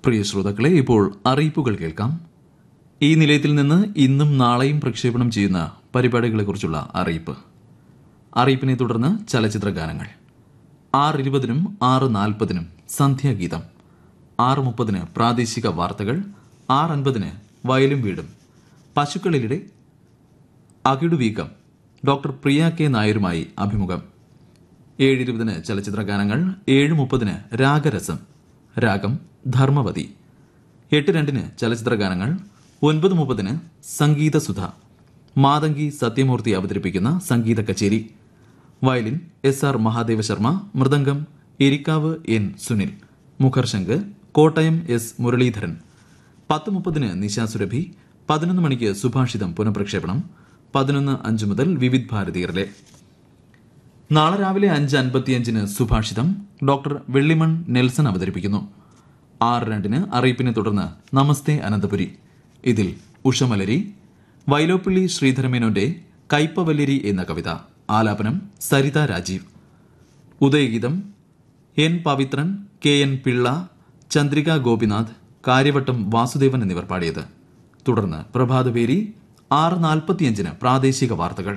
പ്രിയ ശ്രോതാക്കളെ ഇപ്പോൾ അറിയിപ്പുകൾ കേൾക്കാം ഈ നിലയത്തിൽ നിന്ന് ഇന്നും നാളെയും പ്രക്ഷേപണം ചെയ്യുന്ന പരിപാടികളെക്കുറിച്ചുള്ള അറിയിപ്പ് അറിയിപ്പിനെ തുടർന്ന് ചലച്ചിത്ര ഗാനങ്ങൾ ആറ് ഇരുപതിനും ആറ് നാൽപ്പതിനും സന്ധ്യാഗീതം ആറ് മുപ്പതിന് പ്രാദേശിക വാർത്തകൾ ആറ് അൻപതിന് വയലും വീടും പശുക്കളിലെ അകിടുവീക്കം ഡോക്ടർ പ്രിയ കെ നായരുമായി അഭിമുഖം ഏഴ് ഇരുപതിന് ചലച്ചിത്ര ഗാനങ്ങൾ ഏഴ് മുപ്പതിന് രാഗരസം രാഗം ധർമ്മവതി എട്ട് രണ്ടിന് ചലച്ചിത്ര ഗാനങ്ങൾ ഒൻപത് മുപ്പതിന് സംഗീത സുധ മാതങ്കി സത്യമൂർത്തി അവതരിപ്പിക്കുന്ന സംഗീത കച്ചേരി violin S R Mahadeva Sharma mridangam Erikkavu N Sunil മുഖർശങ്ക് കോട്ടയം എസ് മുരളീധരൻ പത്ത് മുപ്പതിന് നിശാ സുരഭി പതിനൊന്ന് മണിക്ക് സുഭാഷിതം പുനഃപ്രക്ഷേപണം പതിനൊന്ന് അഞ്ച് മുതൽ വിവിധ് ഭാരതീയറിലെ നാളെ രാവിലെ അഞ്ച് അൻപത്തിയഞ്ചിന് സുഭാഷിതം ഡോക്ടർ വെള്ളിമൺ നെൽസൺ അവതരിപ്പിക്കുന്നു ആറ് രണ്ടിന് അറിയിപ്പിനെ തുടർന്ന് നമസ്തേ അനന്തപുരി ഇതിൽ ഉഷമലരി വൈലോപ്പിള്ളി ശ്രീധരമേനോന്റെ കൈപ്പവല്ലിരി എന്ന കവിത ആലാപനം Saritha Rajeev Udayageetham N Pavithran K N Pillai Chandrika Gopinath Kariavattom Vasudevan എന്നിവർ പാടിയത് തുടർന്ന് പ്രഭാതപേരി ആറ് നാൽപ്പത്തിയഞ്ചിന് പ്രാദേശിക വാർത്തകൾ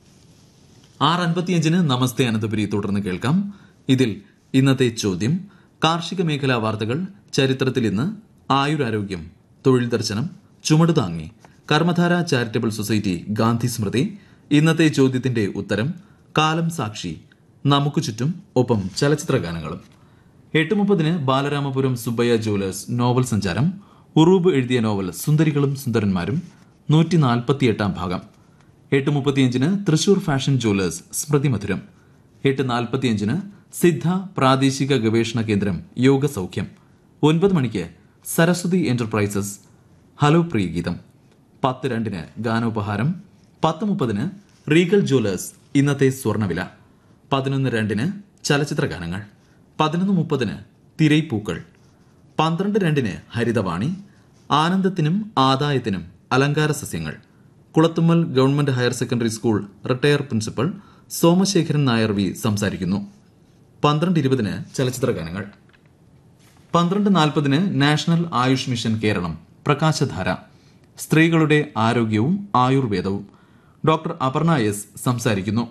ആറ് അൻപത്തിയഞ്ചിന് നമസ്തേ അനന്തപുരി തുടർന്ന് കേൾക്കാം ഇതിൽ ഇന്നത്തെ ചോദ്യം കാർഷിക മേഖലാ വാർത്തകൾ ചരിത്രത്തിൽ ഇന്ന് ആയുരാരോഗ്യം തൊഴിൽ ദർശനം ചുമട് താങ്ങി കർമ്മധാര ചാരിറ്റബിൾ സൊസൈറ്റി ഗാന്ധി സ്മൃതി ഇന്നത്തെ ചോദ്യത്തിന്റെ ഉത്തരം കാലം സാക്ഷി നമുക്ക് ചുറ്റും ഒപ്പം ചലച്ചിത്ര ഗാനങ്ങളും എട്ട് മുപ്പതിന് ബാലരാമപുരം സുബ്ബയ്യ ജുവലേഴ്സ് നോവൽ സഞ്ചാരം ഉറൂബ് എഴുതിയ നോവൽ സുന്ദരികളും സുന്ദരന്മാരും നൂറ്റി നാൽപ്പത്തിയെട്ടാം ഭാഗം എട്ട് മുപ്പത്തിയഞ്ചിന് തൃശൂർ ഫാഷൻ ജുവലേഴ്സ് സ്മൃതി മധുരം എട്ട് നാൽപ്പത്തിയഞ്ചിന് സിദ്ധ പ്രാദേശിക ഗവേഷണ കേന്ദ്രം യോഗ സൗഖ്യം ഒൻപത് മണിക്ക് സരസ്വതി എന്റർപ്രൈസസ് ഹലോ പ്രിയ ഗീതം പത്ത് രണ്ടിന് ഗാനോപഹാരം പത്ത് മുപ്പതിന് റീഗൽ ജുവലേഴ്സ് ഇന്നത്തെ സ്വർണ്ണവില പതിനൊന്ന് രണ്ടിന് ചലച്ചിത്ര ഗാനങ്ങൾ പതിനൊന്ന് മുപ്പതിന് തിരൈപ്പൂക്കൾ പന്ത്രണ്ട് രണ്ടിന് ഹരിതവാണി ആനന്ദത്തിനും ആദായത്തിനും അലങ്കാര സസ്യങ്ങൾ Kulathummal government higher secondary school retire principal Somasekharan Nair V സംസാരിക്കുന്നു പന്ത്രണ്ട് ഇരുപതിന് ചലച്ചിത്ര ഗാനങ്ങൾ പന്ത്രണ്ട് നാൽപ്പതിന് നാഷണൽ ആയുഷ് മിഷൻ കേരളം പ്രകാശധാര സ്ത്രീകളുടെ ആരോഗ്യവും ആയുർവേദവും ഡോക്ടർ അപർണ എസ് സംസാരിക്കുന്നു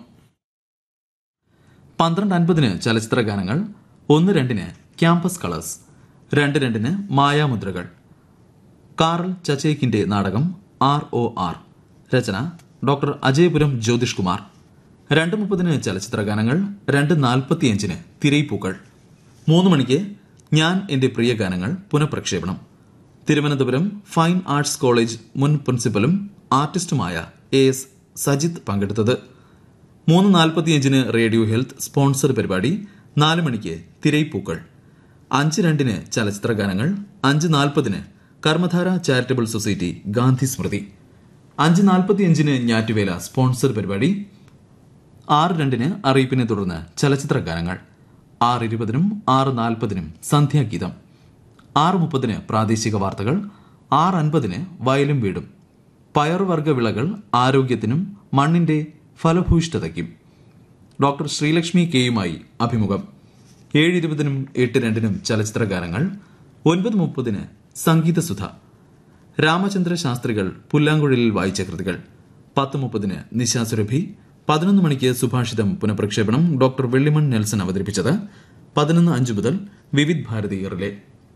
പന്ത്രണ്ട് അൻപതിന് ചലച്ചിത്ര ഗാനങ്ങൾ ഒന്ന് രണ്ടിന് ക്യാമ്പസ് കളേഴ്സ് രണ്ട് രണ്ടിന് മായാമുദ്രകൾ കാറൽ ചച്ചേക്കിന്റെ നാടകം ആർ ഒ ആർ രചന ഡോക്ടർ അജയപുരം ജ്യോതിഷ് കുമാർ രണ്ട് മുപ്പതിന് ചലച്ചിത്ര ഗാനങ്ങൾ രണ്ട് നാൽപ്പത്തിയഞ്ചിന് തിരൈപ്പൂക്കൾ മൂന്ന് മണിക്ക് ഞാൻ എന്റെ പ്രിയ ഗാനങ്ങൾ പുനഃപ്രക്ഷേപണം തിരുവനന്തപുരം ഫൈൻ ആർട്സ് കോളേജ് മുൻ പ്രിൻസിപ്പലും ആർട്ടിസ്റ്റുമായ എ എസ് സജിത് പങ്കെടുത്തത് മൂന്ന് നാൽപ്പത്തിയഞ്ചിന് റേഡിയോ ഹെൽത്ത് സ്പോൺസർ പരിപാടി നാല് മണിക്ക് തിരൈപ്പൂക്കൾ അഞ്ച് രണ്ടിന് ചലച്ചിത്ര ഗാനങ്ങൾ അഞ്ച് നാൽപ്പതിന് കർമ്മധാര ചാരിറ്റബിൾ സൊസൈറ്റി ഗാന്ധി സ്മൃതി അഞ്ച് നാൽപ്പത്തിയഞ്ചിന് ഞാറ്റുവേല സ്പോൺസർ പരിപാടി ആറ് രണ്ടിന് അറിയിപ്പിനെ തുടർന്ന് ചലച്ചിത്ര ഗാനങ്ങൾ ആറ് ഇരുപതിനും ആറ് നാൽപ്പതിനും സന്ധ്യാഗീതം ആറ് മുപ്പതിന് പ്രാദേശിക വാർത്തകൾ ആറ് അൻപതിന് വയലും വീടും പയറുവർഗ വിളകൾ ആരോഗ്യത്തിനും മണ്ണിന്റെ ഫലഭൂയിഷ്ഠതയ്ക്കും ഡോക്ടർ ശ്രീലക്ഷ്മി കെയുമായി അഭിമുഖം ഏഴ് ഇരുപതിനും എട്ട് രണ്ടിനും ചലച്ചിത്ര ഗാനങ്ങൾ ഒൻപത് മുപ്പതിന് സംഗീതസുധ രാമചന്ദ്ര ശാസ്ത്രികൾ പുല്ലാങ്കുഴലിൽ വായിച്ച കൃതികൾ പത്ത് മുപ്പതിന് നിശാസുരഭി പതിനൊന്ന് മണിക്ക് സുഭാഷിതം പുനഃപ്രക്ഷേപണം ഡോക്ടർ വെള്ളിമൺ നെൽസൺ അവതരിപ്പിച്ചത് പതിനൊന്ന് അഞ്ച് മുതൽ വിവിധ് ഭാരതി റിലേ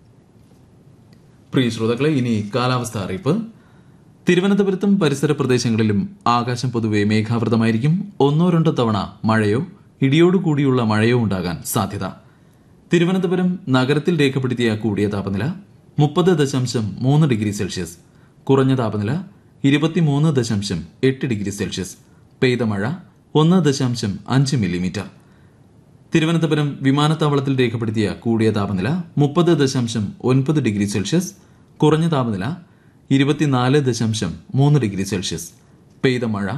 പ്രിയ ശ്രോതാക്കളെ ഇനി കാലാവസ്ഥ അറിയിപ്പ് തിരുവനന്തപുരത്തും പരിസര പ്രദേശങ്ങളിലും ആകാശം പൊതുവെ മേഘാവൃതമായിരിക്കും ഒന്നോ രണ്ടോ തവണ മഴയോ ഇടിയോടുകൂടിയുള്ള മഴയോ ഉണ്ടാകാൻ സാധ്യത തിരുവനന്തപുരം നഗരത്തിൽ രേഖപ്പെടുത്തിയ കൂടിയ താപനില മുപ്പത് ദശാംശം മൂന്ന് ഡിഗ്രി സെൽഷ്യസ് കുറഞ്ഞ താപനില ഇരുപത്തിമൂന്ന് ദശാംശം എട്ട് ഡിഗ്രി സെൽഷ്യസ് പെയ്ത മഴ ഒന്ന് ദശാംശം അഞ്ച് മില്ലിമീറ്റർ തിരുവനന്തപുരം വിമാനത്താവളത്തിൽ രേഖപ്പെടുത്തിയ കൂടിയ താപനില മുപ്പത് ദശാംശം ഒൻപത് ഡിഗ്രി സെൽഷ്യസ് കുറഞ്ഞ താപനില ഇരുപത്തിനാല് ദശാംശം മൂന്ന് ഡിഗ്രി സെൽഷ്യസ് പെയ്ത മഴ